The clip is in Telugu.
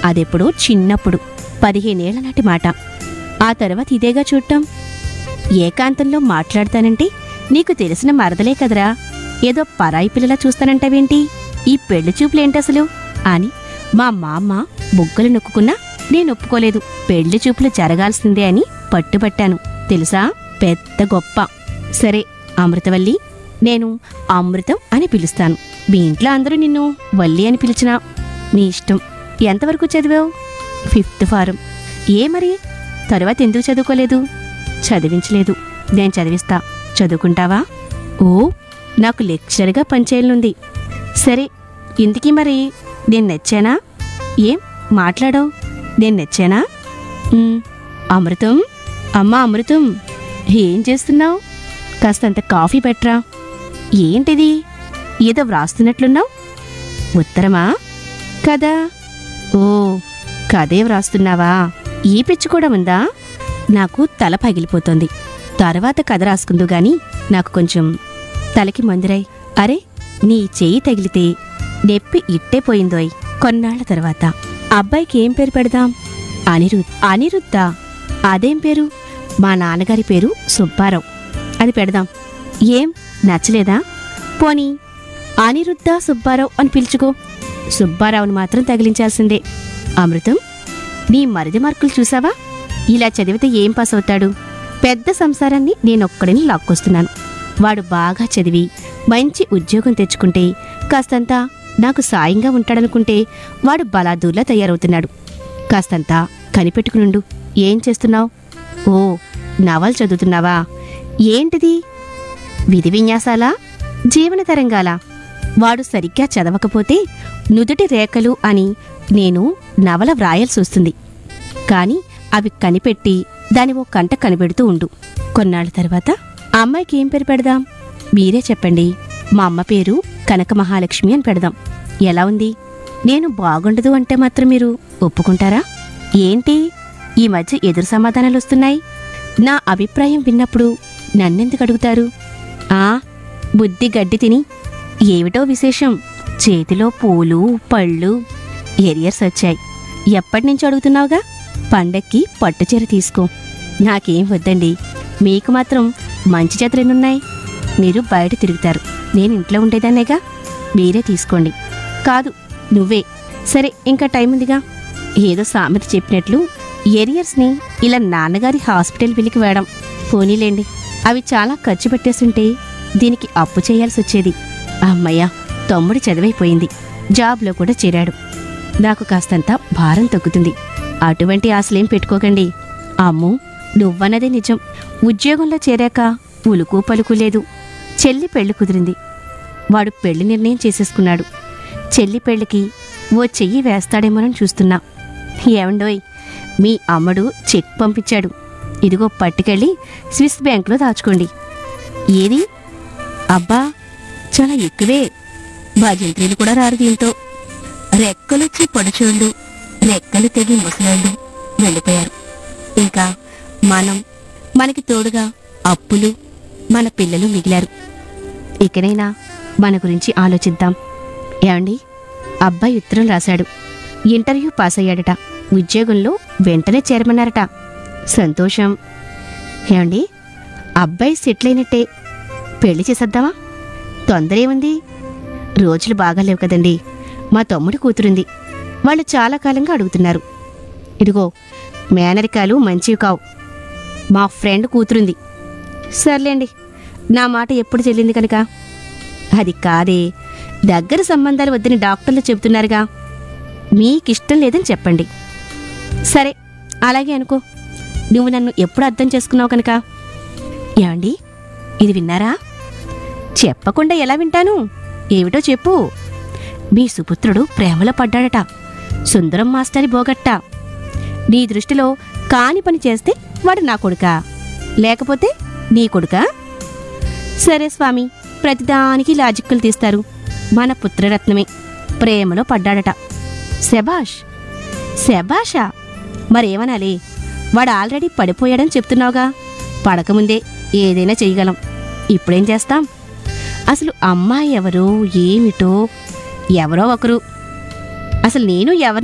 అదెప్పుడో చిన్నప్పుడు పదిహేనేళ్ల నాటి మాట ఆ తర్వాత ఇదేగా చూడటం ఏకాంతంలో మాట్లాడతానంటే నీకు తెలిసిన మరదలే కదరా ఏదో పరాయి పిల్లలా చూస్తానంటావేంటి ఈ పెళ్లి చూపులేంటసలు అని మా మామ బుగ్గలు నొక్కుకున్నా నేను ఒప్పుకోలేదు పెళ్లి చూపులు జరగాల్సిందే అని పట్టుబట్టాను తెలుసా పెద్ద గొప్ప సరే అమృతవల్లి నేను అమృతం అని పిలుస్తాను మీ ఇంట్లో అందరూ నిన్ను వల్లి అని పిలిచినా మీ ఇష్టం ఎంతవరకు చదివావు ఫిఫ్త్ ఫారం ఏ మరి తరువాత ఎందుకు చదువుకోలేదు చదివించలేదు నేను చదివిస్తా చదువుకుంటావా ఓ నాకు లెక్చర్గా పనిచేయనుంది సరే ఇంతకీ మరి నేను నచ్చానా ఏం మాట్లాడవు నేను నచ్చానా "ఉమ్, అమృతం అమ్మా అమృతం ఏం చేస్తున్నావు కాస్తంత కాఫీ పెట్టరా ఏంటిది ఏదో వ్రాస్తున్నట్లున్నావు ఉత్తరమా కదా ఓ కదే వ్రాస్తున్నావా ఈ పిచ్చి కూడా ఉందా నాకు తల పగిలిపోతోంది తర్వాత కథ రాసుకుందు గాని నాకు కొంచెం తలకి మందురై అరే నీ చెయ్యి తగిలితే నెప్పి ఇట్టే పోయిందోయ్ కొన్నాళ్ల తర్వాత అబ్బాయికి ఏం పేరు పెడదాం అనిరుద్ అనిరుద్ధా అదేం పేరు మా నాన్నగారి పేరు సుబ్బారావు అది పెడదాం ఏం నచ్చలేదా పోనీ అనిరుద్ధ సుబ్బారావు అని పిలుచుకో సుబ్బారావుని మాత్రం తగిలించాల్సిందే అమృతం నీ మరిది మార్కులు చూసావా ఇలా చదివితే ఏం పాస్ అవుతాడు పెద్ద సంసారాన్ని నేనొక్కడిని లాక్కొస్తున్నాను వాడు బాగా చదివి మంచి ఉద్యోగం తెచ్చుకుంటే కాస్తంత నాకు సాయంగా ఉంటాడనుకుంటే వాడు బలాదూర్లా తయారవుతున్నాడు కాస్తంత కనిపెట్టుకునుండు ఏం చేస్తున్నావు ఓ నవల్ చదువుతున్నావా ఏంటిది విధి విన్యాసాలా జీవన తరంగాలా వాడు సరిగ్గా చదవకపోతే నుదుటి రేఖలు అని నేను నవల వ్రాయాల్సి వస్తుంది కాని అవి కనిపెట్టి దాని ఓ కంట కనిపెడుతూ ఉండు కొన్నాళ్ళ తర్వాత ఆ అమ్మాయికి ఏం పేరు పెడదాం మీరే చెప్పండి మా అమ్మ పేరు కనక మహాలక్ష్మి అని పెడదాం ఎలా ఉంది నేను బాగుండదు అంటే మాత్రం మీరు ఒప్పుకుంటారా ఏంటి ఈ మధ్య ఎదురు సమాధానాలు వస్తున్నాయి నా అభిప్రాయం విన్నప్పుడు నన్నెందుకు అడుగుతారు ఆ బుద్ధి గడ్డి తిని ఏమిటో విశేషం చేతిలో పూలు పళ్ళు ఎరియర్స్ వచ్చాయి ఎప్పటినుంచి అడుగుతున్నావుగా పండక్కి పట్టుచీర తీసుకో నాకేం వద్దండి మీకు మాత్రం మంచి చేతులెన్నున్నాయి మీరు బయట తిరుగుతారు నేను ఇంట్లో ఉండేదాన్నేగా మీరే తీసుకోండి కాదు నువ్వే సరే ఇంకా టైం ఉందిగా ఏదో సామెత చెప్పినట్లు ఎరియర్స్ని ఇలా నాన్నగారి హాస్పిటల్ బిల్లుకి వేయడం పోనీలేండి అవి చాలా ఖర్చు పెట్టేస్తుంటే దీనికి అప్పు చేయాల్సి వచ్చేది అమ్మయ్య తమ్ముడు చదివైపోయింది జాబ్లో కూడా చేరాడు నాకు కాస్తంత భారం తగ్గుతుంది అటువంటి ఆశలేం పెట్టుకోకండి అమ్ము నువ్వన్నదే నిజం ఉద్యోగంలో చేరాక ఉలుకు పలుకు లేదు చెల్లి పెళ్లి కుదిరింది వాడు పెళ్లి నిర్ణయం చేసేసుకున్నాడు చెల్లి పెళ్లికి ఓ చెయ్యి వేస్తాడేమోనని చూస్తున్నా ఏమండోయ్ మీ అమ్మడు చెక్ పంపించాడు ఇదిగో పట్టుకెళ్ళి స్విస్ బ్యాంకులో దాచుకోండి ఏది అబ్బా చాలా ఎక్కువే భజంత్రీలు కూడా రారు దీంతో రెక్కలొచ్చి పొడచోళ్ళు రెక్కలు తెగి ముసలోళ్ళు వెళ్ళిపోయారు ఇంకా మనం మనకి తోడుగా అప్పులు మన పిల్లలు మిగిలారు ఇకనైనా మన గురించి ఆలోచిద్దాం ఏమండి అబ్బాయి ఉత్తరం రాశాడు ఇంటర్వ్యూ పాస్ అయ్యాడట ఉద్యోగంలో వెంటనే చేరమన్నారట సంతోషం ఏమండి అబ్బాయి సెటిల్ అయినట్టే పెళ్లి చేసేద్దామా తొందర ఏముంది రోజులు బాగాలేవు కదండి మా తమ్ముడి కూతురుంది వాళ్ళు చాలా కాలంగా అడుగుతున్నారు ఇదిగో మేనరికాలు మంచివి కావు మా ఫ్రెండ్ కూతురుంది సర్లేండి నా మాట ఎప్పుడు చెల్లింది కనుక అది కాదే దగ్గర సంబంధాలు వద్దని డాక్టర్లు చెబుతున్నారుగా మీకిష్టం లేదని చెప్పండి సరే అలాగే అనుకో నువ్వు నన్ను ఎప్పుడు అర్థం చేసుకున్నావు కనుక ఏమండి ఇది విన్నారా చెప్పకుండా ఎలా వింటాను ఏమిటో చెప్పు మీ సుపుత్రుడు ప్రేమలో పడ్డాడట సుందరం మాస్టరి బోగట్ట నీ దృష్టిలో కాని పని చేస్తే వాడు నా కొడుకా లేకపోతే నీ కొడుకా సరే స్వామి ప్రతిదానికి లాజిక్కులు తీస్తారు మన పుత్రరత్నమే ప్రేమలో పడ్డాడట శబాష్ శబాషా మరేమనాలి వాడు ఆల్రెడీ పడిపోయాడని చెప్తున్నావుగా పడకముందే ఏదైనా చెయ్యగలం ఇప్పుడేం చేస్తాం అసలు అమ్మాయి ఎవరో ఏమిటో ఎవరో ఒకరు అసలు నేను ఎవరిని